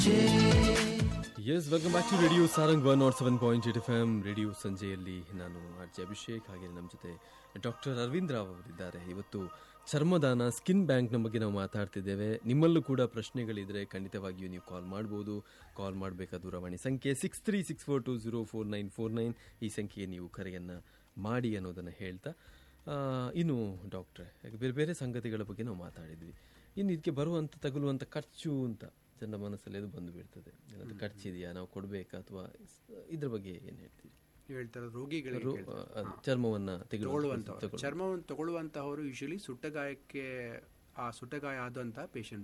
S welcome back to radio Sarang one nought seven point eight F M radio ಸಂಜೆಯಲ್ಲಿ ನಾನು R J Abhishek ಹಾಗೆ ನಮ್ಮ ಜೊತೆ ಡಾಕ್ಟರ್ ಅರವಿಂದ್ ರಾವ್ ಅವರಿದ್ದಾರೆ ಇವತ್ತು ಚರ್ಮದಾನ ಸ್ಕಿನ್ ಬ್ಯಾಂಕ್ನ ಬಗ್ಗೆ ನಾವು ಮಾತಾಡ್ತಿದ್ದೇವೆ ನಿಮ್ಮಲ್ಲೂ ಕೂಡ ಪ್ರಶ್ನೆಗಳಿದ್ರೆ ಖಂಡಿತವಾಗಿಯೂ ನೀವು ಕಾಲ್ ಮಾಡ್ಬೋದು ಕಾಲ್ ಮಾಡಬೇಕಾದ ದೂರವಾಣಿ ಸಂಖ್ಯೆ six three six four two zero four nine four nine ಈ ಸಂಖ್ಯೆಗೆ ನೀವು ಕರೆಯನ್ನು ಮಾಡಿ ಅನ್ನೋದನ್ನು ಹೇಳ್ತಾ ಆ, ಇನ್ನು ಡಾಕ್ಟ್ರೆ ಯಾಕೆ ಬೇರೆ ಬೇರೆ ಸಂಗತಿಗಳ ಬಗ್ಗೆ ನಾವು ಮಾತಾಡಿದ್ವಿ ಇನ್ನು ಇದಕ್ಕೆ ಬರುವಂಥ ತಗುಲುವಂಥ ಖರ್ಚು ಅಂತ ಜನರ ಮನಸ್ಸಲ್ಲಿ ಅದು ಬಂದು ಬಿಡ್ತದೆ ಏನಾದ್ರು ಖರ್ಚಿದೆಯಾ ನಾವು ಕೊಡಬೇಕಾ ಅಥವಾ ಇದ್ರ ಬಗ್ಗೆ ಏನು ಹೇಳ್ತೀವಿ ನೀವು ಹೇಳ್ತಾರೆ ರೋಗಿಗಳಿಗೆ ರೋ- ಅದು ಚರ್ಮವನ್ನ ತಗೊಳ್ಳುವಂತವ್ರು ತೆಗೆದುಕೊಳ್ಳುವಂಥ ಚರ್ಮವನ್ನು ತಗೊಳ್ಳುವಂತಹವರು ಯೂಶಲಿ ಸುಟ್ಟಗಾಯಕ್ಕೆ ಆ ಸುಟ್ಟಗಾಯ ಆದಂತಹ ಪೇಷಂಟ್ಸ್